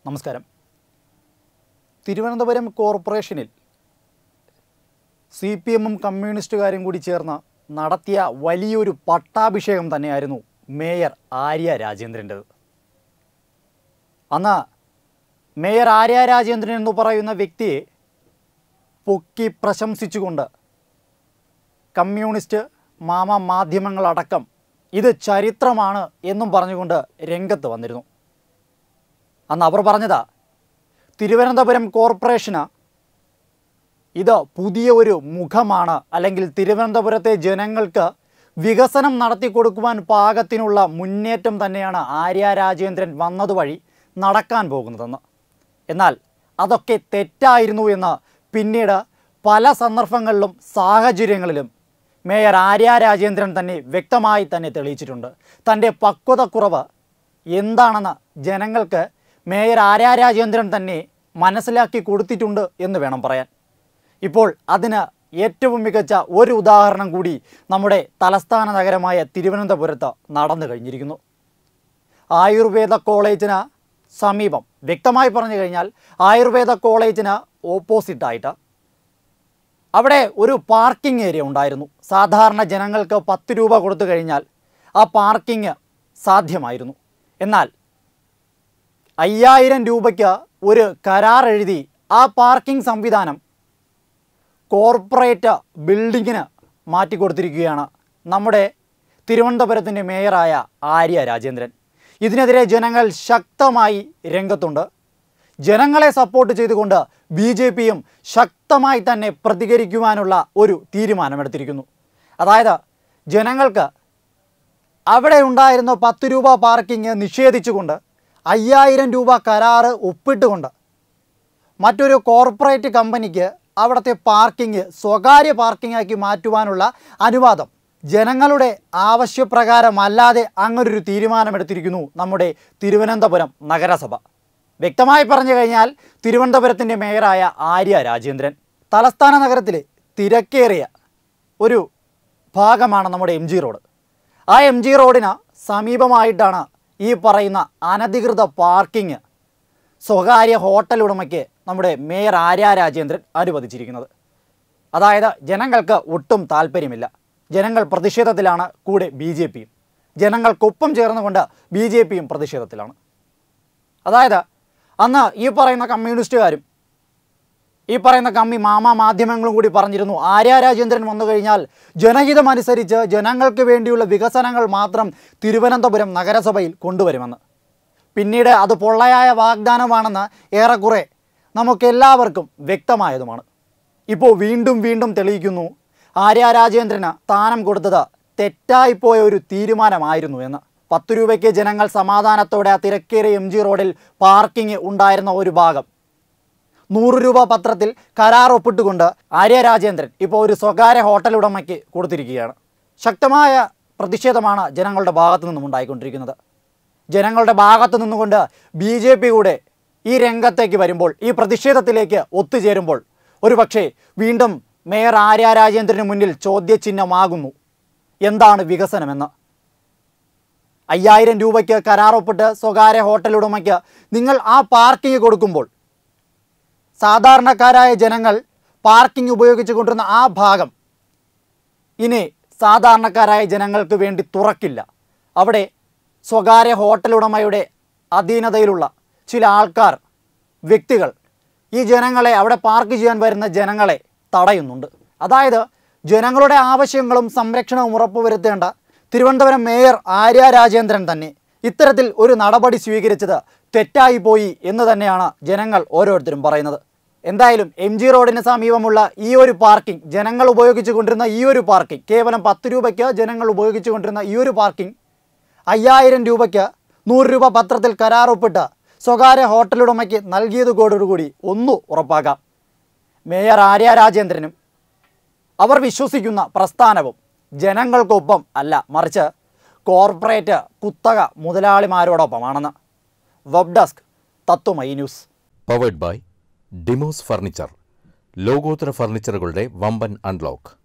നമസ്കാരം തിരുവനന്തപുരം കോർപ്പറേഷനിൽ C P എമ്മും കമ്മ്യൂണിസ്റ്റുകാരും കൂടി ചേർന്ന് നടത്തിയ വലിയൊരു പട്ടാഭിഷേകം തന്നെയായിരുന്നു മേയർ ആര്യ രാജേന്ദ്രൻ്റെത് അന്ന് മേയർ ആര്യ രാജേന്ദ്രൻ എന്ന് പറയുന്ന വ്യക്തിയെ പൊക്കി പ്രശംസിച്ചുകൊണ്ട് കമ്മ്യൂണിസ്റ്റ് മാമ മാധ്യമങ്ങളടക്കം ഇത് ചരിത്രമാണ് എന്നും പറഞ്ഞുകൊണ്ട് രംഗത്ത് വന്നിരുന്നു അന്ന് അവർ പറഞ്ഞതാ തിരുവനന്തപുരം കോർപ്പറേഷന് ഇത് പുതിയ ഒരു മുഖമാണ് അല്ലെങ്കിൽ തിരുവനന്തപുരത്തെ ജനങ്ങൾക്ക് വികസനം നടത്തി കൊടുക്കുവാൻ പാകത്തിനുള്ള മുന്നേറ്റം തന്നെയാണ് ആര്യ രാജേന്ദ്രൻ വന്നതുവഴി നടക്കാൻ പോകുന്നതെന്ന് എന്നാൽ അതൊക്കെ തെറ്റായിരുന്നു എന്ന് പിന്നീട് പല സന്ദർഭങ്ങളിലും സാഹചര്യങ്ങളിലും മേയർ ആര്യ രാജേന്ദ്രൻ തന്നെ വ്യക്തമായി തന്നെ തെളിയിച്ചിട്ടുണ്ട് തൻ്റെ പക്വതക്കുറവ് എന്താണെന്ന് ജനങ്ങൾക്ക് മേയർ ആര്യ രാജേന്ദ്രൻ തന്നെ മനസ്സിലാക്കി കൊടുത്തിട്ടുണ്ട് എന്ന് വേണം പറയാൻ ഇപ്പോൾ അതിന് ഏറ്റവും മികച്ച ഒരു ഉദാഹരണം കൂടി നമ്മുടെ തലസ്ഥാന നഗരമായ തിരുവനന്തപുരത്ത് നടന്നു കഴിഞ്ഞിരിക്കുന്നു ആയുർവേദ കോളേജിന് സമീപം വ്യക്തമായി പറഞ്ഞു കഴിഞ്ഞാൽ ആയുർവേദ കോളേജിന് ഓപ്പോസിറ്റായിട്ട് അവിടെ ഒരു പാർക്കിംഗ് ഏരിയ ഉണ്ടായിരുന്നു സാധാരണ ജനങ്ങൾക്ക് പത്ത് രൂപ കൊടുത്തു കഴിഞ്ഞാൽ ആ പാർക്കിംഗ് സാധ്യമായിരുന്നു എന്നാൽ അയ്യായിരം രൂപയ്ക്ക് ഒരു കരാർ എഴുതി ആ പാർക്കിംഗ് സംവിധാനം കോർപ്പറേറ്റ് ബിൽഡിങ്ങിന് മാറ്റിക്കൊടുത്തിരിക്കുകയാണ് നമ്മുടെ തിരുവനന്തപുരത്തിൻ്റെ മേയറായ ആര്യ രാജേന്ദ്രൻ ഇതിനെതിരെ ജനങ്ങൾ ശക്തമായി രംഗത്തുണ്ട് ജനങ്ങളെ സപ്പോർട്ട് ചെയ്തുകൊണ്ട് ബി ജെ പിയും ശക്തമായി തന്നെ പ്രതികരിക്കുവാനുള്ള ഒരു തീരുമാനമെടുത്തിരിക്കുന്നു അതായത് ജനങ്ങൾക്ക് അവിടെ ഉണ്ടായിരുന്ന പത്ത് രൂപ പാർക്കിംഗ് നിഷേധിച്ചുകൊണ്ട് അയ്യായിരം രൂപ കരാറ് ഒപ്പിട്ടുകൊണ്ട് മറ്റൊരു കോർപ്പറേറ്റ് കമ്പനിക്ക് അവിടുത്തെ പാർക്കിംഗ് സ്വകാര്യ പാർക്കിംഗ് ആക്കി മാറ്റുവാനുള്ള അനുവാദം ജനങ്ങളുടെ ആവശ്യപ്രകാരമല്ലാതെ അങ്ങനൊരു തീരുമാനമെടുത്തിരിക്കുന്നു നമ്മുടെ തിരുവനന്തപുരം നഗരസഭ വ്യക്തമായി പറഞ്ഞു കഴിഞ്ഞാൽ തിരുവനന്തപുരത്തിൻ്റെ മേയറായ ആര്യ രാജേന്ദ്രൻ തലസ്ഥാന നഗരത്തിലെ തിരക്കേറിയ ഒരു ഭാഗമാണ് നമ്മുടെ എം ജി റോഡ് ആ എം ജി റോഡിന് സമീപമായിട്ടാണ് ഈ പറയുന്ന അനധികൃത പാർക്കിംഗ് സ്വകാര്യ ഹോട്ടൽ ഉടമയ്ക്ക് നമ്മുടെ മേയർ ആര്യ രാജേന്ദ്രൻ അനുവദിച്ചിരിക്കുന്നത് അതായത് ജനങ്ങൾക്ക് ഒട്ടും താല്പര്യമില്ല ജനങ്ങൾ പ്രതിഷേധത്തിലാണ് കൂടെ ബി ജെ പിയും ജനങ്ങൾക്കൊപ്പം ചേർന്നുകൊണ്ട് ബി ജെ പിയും പ്രതിഷേധത്തിലാണ് അതായത് അന്ന് ഈ പറയുന്ന കമ്മ്യൂണിസ്റ്റുകാരും ഈ പറയുന്ന കമ്മി മാമ മാധ്യമങ്ങളും കൂടി പറഞ്ഞിരുന്നു ആര്യ രാജേന്ദ്രൻ വന്നു കഴിഞ്ഞാൽ ജനഹിതം അനുസരിച്ച് ജനങ്ങൾക്ക് വേണ്ടിയുള്ള വികസനങ്ങൾ മാത്രം തിരുവനന്തപുരം നഗരസഭയിൽ കൊണ്ടുവരുമെന്ന് പിന്നീട് അത് പൊള്ളയായ വാഗ്ദാനമാണെന്ന് ഏറെക്കുറെ നമുക്കെല്ലാവർക്കും വ്യക്തമായതുമാണ് ഇപ്പോൾ വീണ്ടും വീണ്ടും തെളിയിക്കുന്നു ആര്യ രാജേന്ദ്രന് സ്ഥാനം കൊടുത്തത് തെറ്റായിപ്പോയ ഒരു തീരുമാനമായിരുന്നു എന്ന് പത്ത് രൂപയ്ക്ക് ജനങ്ങൾ സമാധാനത്തോടെ ആ തിരക്കേറിയ എം ജി റോഡിൽ പാർക്കിംഗ് ഉണ്ടായിരുന്ന ഒരു ഭാഗം നൂറ് രൂപ പത്രത്തിൽ കരാർ ഒപ്പിട്ടുകൊണ്ട് ആര്യ രാജേന്ദ്രൻ ഇപ്പോൾ ഒരു സ്വകാര്യ ഹോട്ടൽ ഉടമയ്ക്ക് കൊടുത്തിരിക്കുകയാണ് ശക്തമായ പ്രതിഷേധമാണ് ജനങ്ങളുടെ ഭാഗത്തു നിന്നും ഉണ്ടായിക്കൊണ്ടിരിക്കുന്നത് ജനങ്ങളുടെ ഭാഗത്തു നിന്നുകൊണ്ട് ബി ജെ പി കൂടെ ഈ രംഗത്തേക്ക് വരുമ്പോൾ ഈ പ്രതിഷേധത്തിലേക്ക് ഒത്തുചേരുമ്പോൾ ഒരുപക്ഷെ വീണ്ടും മേയർ ആര്യ രാജേന്ദ്രന് മുന്നിൽ ചോദ്യചിഹ്നമാകുന്നു എന്താണ് വികസനമെന്ന് അയ്യായിരം രൂപയ്ക്ക് കരാറൊപ്പിട്ട് സ്വകാര്യ ഹോട്ടൽ ഉടമയ്ക്ക് നിങ്ങൾ ആ പാർക്കിംഗ് കൊടുക്കുമ്പോൾ സാധാരണക്കാരായ ജനങ്ങൾ പാർക്കിംഗ് ഉപയോഗിച്ചു കൊണ്ടിരുന്ന ആ ഭാഗം ഇനി സാധാരണക്കാരായ ജനങ്ങൾക്ക് വേണ്ടി തുറക്കില്ല അവിടെ സ്വകാര്യ ഹോട്ടൽ ഉടമയുടെ അധീനതയിലുള്ള ചില ആൾക്കാർ വ്യക്തികൾ ഈ ജനങ്ങളെ അവിടെ പാർക്ക് ചെയ്യാൻ വരുന്ന ജനങ്ങളെ തടയുന്നുണ്ട് അതായത് ജനങ്ങളുടെ ആവശ്യങ്ങളും സംരക്ഷണവും ഉറപ്പുവരുത്തേണ്ട തിരുവനന്തപുരം മേയർ ആര്യ രാജേന്ദ്രൻ തന്നെ ഇത്തരത്തിൽ ഒരു നടപടി സ്വീകരിച്ചത് തെറ്റായിപ്പോയി എന്ന് തന്നെയാണ് ജനങ്ങൾ ഓരോരുത്തരും പറയുന്നത് എന്തായാലും എം ജി റോഡിന് സമീപമുള്ള ഈ ഒരു പാർക്കിംഗ് ജനങ്ങൾ ഉപയോഗിച്ചു കൊണ്ടിരുന്ന ഈ ഒരു പാർക്കിംഗ് കേവലം പത്ത് രൂപയ്ക്ക് ജനങ്ങൾ ഉപയോഗിച്ചു കൊണ്ടിരുന്ന ഈ ഒരു പാർക്കിംഗ് അയ്യായിരം രൂപയ്ക്ക് നൂറ് രൂപ പത്രത്തിൽ കരാർ ഒപ്പിട്ട് സ്വകാര്യ ഹോട്ടൽ ഉടമയ്ക്ക് നൽകിയതോടുകൂടി ഒന്നു ഉറപ്പാക്കാം മേയർ ആര്യ രാജേന്ദ്രനും അവർ വിശ്വസിക്കുന്ന പ്രസ്ഥാനവും ജനങ്ങൾക്കൊപ്പം അല്ല മറിച്ച് കോർപ്പറേറ്റ് കുത്തക മുതലാളിമാരോടൊപ്പമാണെന്ന് web desk Tatwamayi news powered by Demos furniture ലോകോത്തര ഫർണിച്ചറുകളുടെ വമ്പൻ അൺലോക്ക്